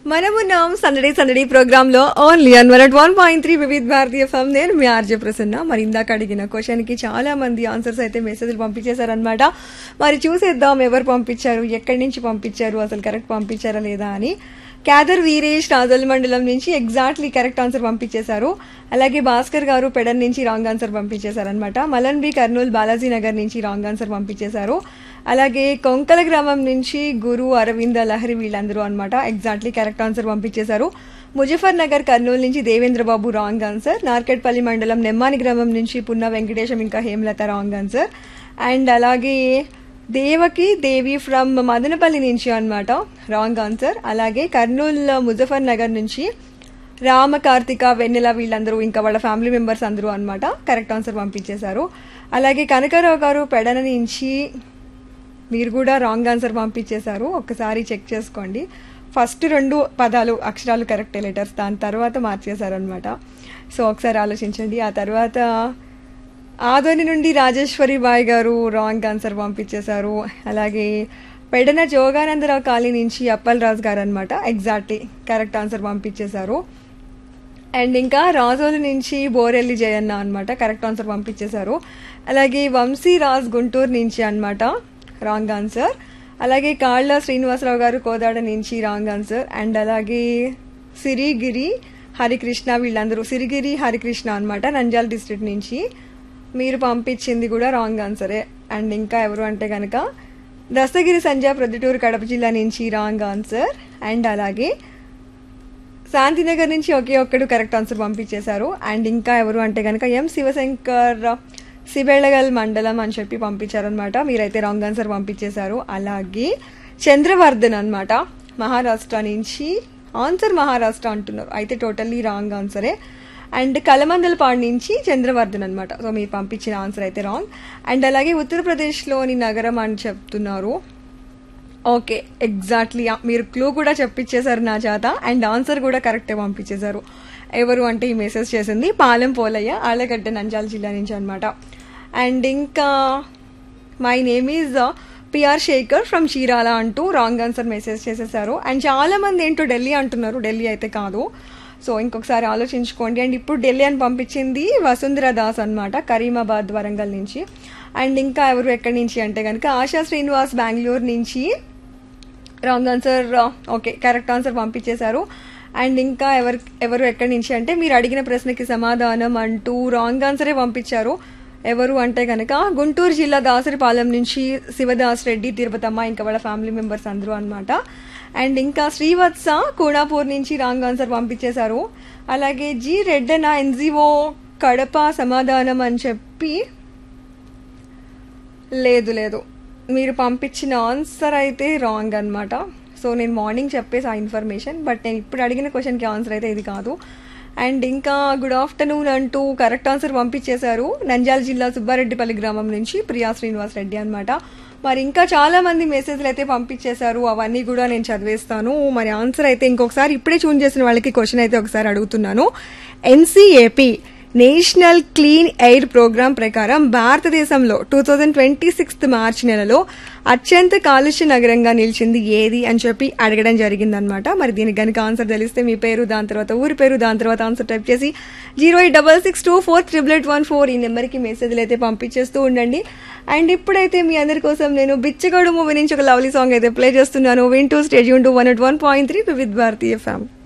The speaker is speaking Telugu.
మనమున్నాం సందడి సందడి ప్రోగ్రామ్ లో only on one at one point three Vividh Bharati ఫమ్ నేను మీ ఆర్జే ప్రసన్న మరి ఇందాక అడిగిన క్వశ్చన్ కి చాలా మంది ఆన్సర్స్ అయితే మెసేజ్లు పంపించేశారనమాట మరి చూసేద్దాం ఎవరు పంపించారు ఎక్కడి నుంచి పంపించారు అసలు కరెక్ట్ పంపించారా లేదా అని క్యాదర్ వీరేష్ రాజోల్ మండలం నుంచి ఎగ్జాక్ట్లీ కరెక్ట్ ఆన్సర్ పంపించేశారు అలాగే భాస్కర్ గారు పెడన్ నుంచి రాంగ్ ఆన్సర్ పంపించేశారనమాట మలన్ బి కర్నూలు బాలాజీ నగర్ నుంచి రాంగ్ ఆన్సర్ పంపించేశారు అలాగే కొంకల గ్రామం నుంచి గురు అరవింద లహరి వీళ్ళందరూ అనమాట ఎగ్జాక్ట్లీ కరెక్ట్ ఆన్సర్ పంపించేశారు ముజఫర్ నగర్ కర్నూలు నుంచి దేవేంద్ర బాబు రాంగ్ ఆన్సర్ నార్కెట్పల్లి మండలం నెమ్మాని గ్రామం నుంచి పున్న వెంకటేశం ఇంకా హేమలత రాంగ్ ఆన్సర్ అండ్ అలాగే దేవకి దేవి ఫ్రమ్ మదనపల్లి నుంచి అన్నమాట రాంగ్ ఆన్సర్ అలాగే కర్నూలు ముజఫర్ నగర్ నుంచి రామ కార్తిక వెన్నెల వీళ్ళందరూ ఇంకా వాళ్ళ ఫ్యామిలీ మెంబర్స్ అందరూ అన్నమాట కరెక్ట్ ఆన్సర్ పంపించేశారు అలాగే కనకారావు గారు పెడన నుంచి మీరు కూడా రాంగ్ ఆన్సర్ పంపించేశారు ఒక్కసారి చెక్ చేసుకోండి ఫస్ట్ రెండు పదాలు అక్షరాలు కరెక్ట్ లెటర్స్ దాని తర్వాత మార్చేశారనమాట సో ఒకసారి ఆలోచించండి ఆ తర్వాత ఆదోని నుండి రాజేశ్వరి బాయ్ గారు రాంగ్ ఆన్సర్ పంపించేశారు అలాగే పెడన జోగానందరావు కాలనీ నుంచి అప్పల్ రాజు గారు అనమాట ఎగ్జాక్ట్లీ కరెక్ట్ ఆన్సర్ పంపించేశారు అండ్ ఇంకా రాజోలు నుంచి బోరెల్లి జయన్న అనమాట కరెక్ట్ ఆన్సర్ పంపించేశారు అలాగే వంశీ రాజ్ గుంటూరు నుంచి అన్నమాట రాంగ్ ఆన్సర్ అలాగే కాళ్ళ శ్రీనివాసరావు గారు కోదాడ నుంచి రాంగ్ ఆన్సర్ అండ్ అలాగే సిరిగిరి హరికృష్ణ వీళ్ళందరూ సిరిగిరి హరికృష్ణ అనమాట నంద్యాల డిస్ట్రిక్ట్ నుంచి మీరు పంపించింది కూడా రాంగ్ ఆన్సరే అండ్ ఇంకా ఎవరు అంటే కనుక దస్తగిరి సంజయ్ ప్రొద్దుటూరు కడప జిల్లా నుంచి రాంగ్ ఆన్సర్ అండ్ అలాగే శాంతినగర్ నుంచి ఒకే ఒక్కడు కరెక్ట్ ఆన్సర్ పంపించేశారు అండ్ ఇంకా ఎవరు అంటే కనుక ఎం శివశంకర్ సిబెళ్ళగల్ మండలం అని చెప్పి పంపించారనమాట మీరైతే రాంగ్ ఆన్సర్ పంపించేశారు అలాగే చంద్రవర్ధన్ అనమాట మహారాష్ట్ర నుంచి ఆన్సర్ మహారాష్ట్ర అంటున్నారు అయితే టోటల్లీ రాంగ్ ఆన్సరే అండ్ కలమందలపాడు నుంచి చంద్రవర్ధన్ అనమాట సో మీరు పంపించిన ఆన్సర్ అయితే రాంగ్ అండ్ అలాగే ఉత్తరప్రదేశ్లోని నగరం అని చెప్తున్నారు ఓకే ఎగ్జాక్ట్లీ మీరు క్లూ కూడా చెప్పించేశారు నా చేత అండ్ ఆన్సర్ కూడా కరెక్టే పంపించేశారు ఎవరు అంటే ఈ మెసేజ్ చేసింది పాలెం పోలయ్య ఆలగడ్డ నంజాల జిల్లా నుంచి అనమాట అండ్ ఇంకా my name is PR Shekhar from Chirala అంటూ రాంగ్ ఆన్సర్ మెసేజ్ చేసేసారు అండ్ చాలా మంది ఏంటో ఢిల్లీ అంటున్నారు ఢిల్లీ అయితే కాదు సో ఇంకొకసారి ఆలోచించుకోండి అండ్ ఇప్పుడు ఢిల్లీ అని పంపించింది వసుంధర దాస్ అనమాట కరీమాబాద్ వరంగల్ నుంచి అండ్ ఇంకా ఎవరు ఎక్కడి నుంచి అంటే కనుక ఆశా శ్రీనివాస్ బెంగళూరు నుంచి wrong answer okay correct answer పంపించేశారు అండ్ ఇంకా ఎవరు ఎవరు ఎక్కడి నుంచి అంటే మీరు అడిగిన ప్రశ్నకి సమాధానం అంటూ రాంగ్ ఆన్సరే పంపించారు ఎవరు అంటే కనుక గుంటూరు జిల్లా దాసరిపాలెం నుంచి శివదాస్ రెడ్డి తిరుపతమ్మ ఇంకా వాళ్ళ ఫ్యామిలీ మెంబర్స్ అందరూ అనమాట అండ్ ఇంకా శ్రీవత్స కూడాపూర్ నుంచి రాంగ్ ఆన్సర్ పంపించేశారు అలాగే జి రెడ్డన ఎన్జిఓ కడప సమాధానం అని చెప్పి లేదు లేదు మీరు పంపించిన ఆన్సర్ అయితే రాంగ్ అనమాట సో నేను మార్నింగ్ చెప్పేసి ఆ ఇన్ఫర్మేషన్ బట్ నేను ఇప్పుడు అడిగిన క్వశ్చన్కి ఆన్సర్ అయితే ఇది కాదు అండ్ ఇంకా గుడ్ ఆఫ్టర్నూన్ అంటూ కరెక్ట్ ఆన్సర్ పంపించేశారు నంద్యాల జిల్లా సుబ్బారెడ్డిపల్లి గ్రామం నుంచి ప్రియా శ్రీనివాస్ రెడ్డి అనమాట మరి ఇంకా చాలా మంది మెసేజ్లు అయితే పంపించేశారు అవన్నీ కూడా నేను చదివేస్తాను మరి ఆన్సర్ అయితే ఇంకొకసారి ఇప్పుడే చూన్ చేసిన వాళ్ళకి క్వశ్చన్ అయితే ఒకసారి అడుగుతున్నాను NCAP national clean air program ప్రకారం భారతదేశంలో టూ థౌజండ్ ట్వంటీ సిక్స్త్ మార్చి నెలలో అత్యంత కాలుష్య నగరంగా నిలిచింది ఏది అని చెప్పి అడగడం జరిగిందనమాట మరి దీనికి కనుక ఆన్సర్ తెలిస్తే మీ పేరు దాని తర్వాత ఊరి పేరు దాని తర్వాత ఆన్సర్ టైప్ చేసి zero eight double six two four triple eight one four ఈ నెంబర్కి మెసేజ్లు అయితే పంపించేస్తూ ఉండండి అండ్ ఇప్పుడైతే మీ అందరి కోసం నేను బిచ్చగడు మూవీ నుంచి ఒక లవ్లీ సాంగ్ అయితే ప్లే చేస్తున్నాను వింటూ stage to one at one point three Vividh Bharati ఫ్యామ్